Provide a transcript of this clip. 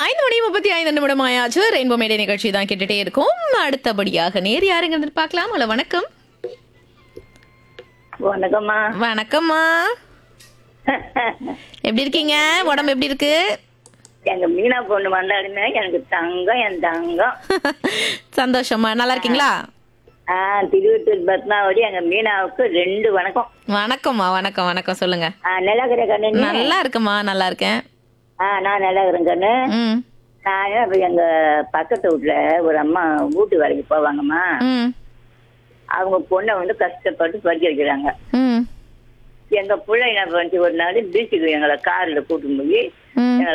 ஐந்து மணி முப்பத்தி ஐந்து நிமிடம் ஆயாச்சு ரெயின்போ மேடை நிகழ்ச்சி தான் கேட்டுட்டே இருக்கும் அடுத்தபடியாக நேர் யாருங்க பார்க்கலாம் ஹலோ வணக்கம் வணக்கம்மா வணக்கம்மா எப்படி இருக்கீங்க உடம்பு எப்படி இருக்கு எங்க மீனா பொண்ணு வந்தாலுமே எனக்கு தங்கம் என் தங்கம் சந்தோஷமா நல்லா இருக்கீங்களா ஆ திருவத்தூர் பத்மாவதி எங்க மீனாவுக்கு ரெண்டு வணக்கம் வணக்கம்மா வணக்கம் வணக்கம் சொல்லுங்க ஆ நல்லா இருக்கிற கண்ணு நீ? நல்லா இருக்குமா நல்லா இருக்கேன் ஆ நான் நல்லா இருக்கிறேன் கண்ணு ம் நான் இப்ப எங்க பக்கத்து வீட்டுல ஒரு அம்மா வீட்டு வேலைக்கு போவாங்கம்மா ம் அவங்க பொண்ணை வந்து கஷ்டப்பட்டு படிக்க வைக்கிறாங்க ம் எங்க பிள்ளை என்ன பண்ணுச்சு ஒரு நாள் பீச்சுக்கு எங்களை கார்ல கூட்டிட்டு போய் ம் எங்களை